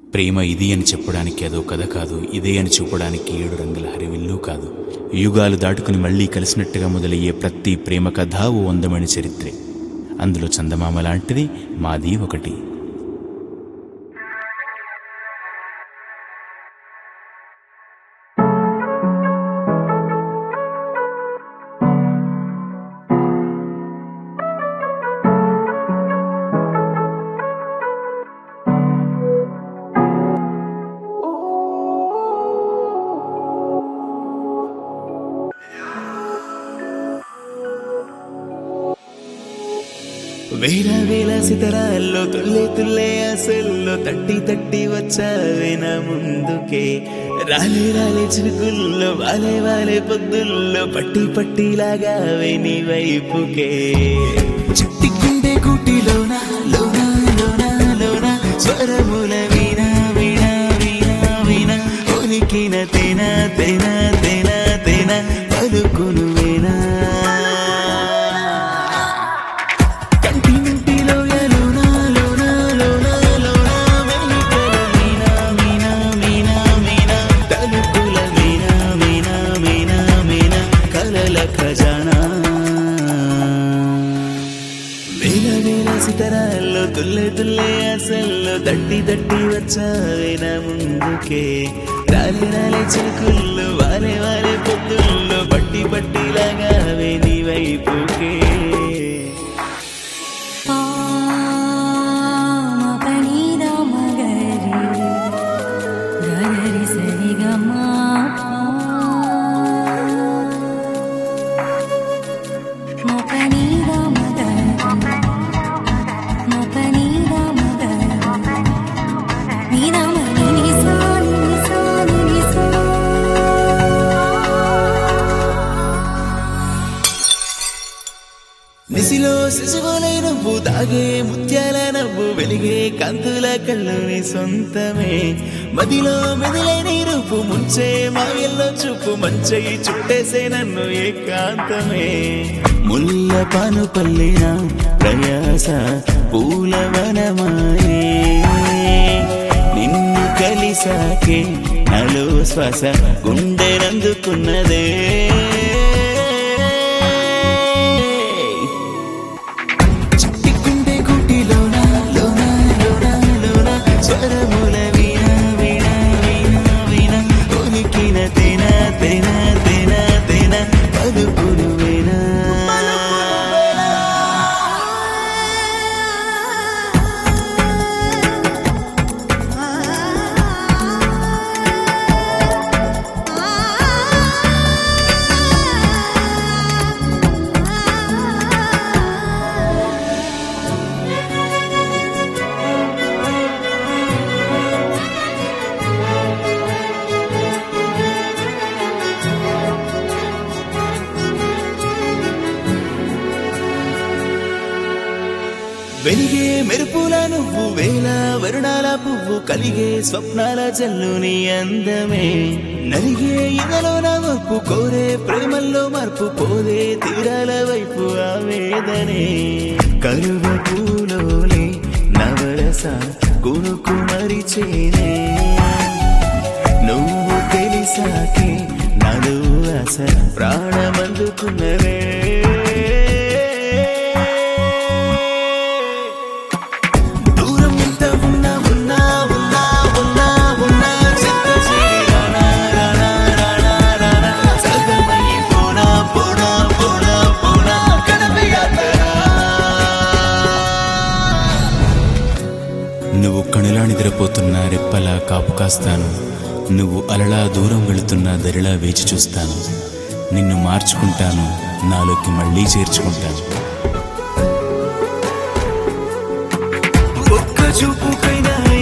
ప్రేమ ఇది అని చెప్పడానికి అదో కథ కాదు ఇదే అని చూపడానికి ఏడు రంగుల హరివిల్లు కాదు యుగాలు దాటుకుని మళ్ళీ కలిసినట్టుగా మొదలయ్యే ప్రతి ప్రేమ కథ ఓ అందమైన చరిత్రే అందులో చందమామ లాంటిది మాది ఒకటి వేల వేల సితరాల్లో తుల్లే తుల్లే అసల్లో తట్టి తట్టి వచ్చావే నా ముందుకే రాలే రాలే చినుకుల్లో వాలే వాలే పొద్దుల్లో పట్టి పట్టి లాగావే నీ వైపుకే చిట్టి గుండె గుటిలోన లోన లోన లోన స్వరముల వీణ వీణ వీణ వీణ ఉనికిన తేన తేన తేన తేన పలుకును వేనా కంటి మింటిలో ఎలోనా లోనా లోనా లోనా వెలుగుల మీనా మీనా మీనా మీనా తలుపుల మీనా మీనా మీనా మీనా కలల ఖజానా వేల వేల సితరాల్లో తుల్లె తుల్లె అసల్లో తట్టి తట్టి వచ్చావే నా ముందుకే రాలే రాలే చిలుకుల్లో వాలే వాలే పొద్దుల్లో బట్టి బట్టి లాగావే నీ వైపుకే పామపనీదా మగరి గగరి సరిగమా మపనీదా మగరి మపనీదా మగరి నీదా మని నిసా నిసా నిసా నిసిలో శిశువులై నవ్వు దాగే ముత్యాల నవ్వు వెలిగే కాంతుల కళ్ళు నీ సొంతమే మదిలో మెదిలే నీ రూపు ముంచే మాయల్లో చూపు మంచై చుట్టేసే నన్ను ఏకాంతమే ముల్ల పాను పల్లిన ప్రయాస పూలవనమాయే నిన్ను కలిసాకే నాలో శ్వాస గుండెనందుకున్నదే చిట్టి గుండె గుటిలోన లోన లోన లోన స్వరముల వీణ వీణ వీణ వీణ ఉనికిన తేన తేన తేన తేన పలుకును వేణ వెలిగే మెరుపుల నువ్వు వేల వరుణాల పువ్వు కలిగే స్వప్నాల జల్లుని అందమే నలిగే ఇదలో నా మార్పు కోరే ప్రేమల్లో మార్పు పోదే తీరాల వైపు ఆవేదనే కరువ పూలోలే నవరస కొనుకు మరిచేనే నువ్వు తెలిసాకే నలు అస ప్రాణమందుకున్నవే దూరం ఎంత ఉన్నా ఉన్నా ఉన్నా ఉన్నా ఉన్నా చెత్త చేరి రానా రానా రానా రానా సగమై పోనా పోనా పోనా పోనా కడప యాత్ర నువ్వు కణులా నిద్రపోతున్నా రెప్పలా కాపు కాస్తాను నువ్వు అలలా దూరం వెళుతున్నా దరిలా వేచి చూస్తాను నిన్ను మార్చుకుంటాను నాలోకి మళ్ళీ చేర్చుకుంటాను ఒక్క చూపుకైనా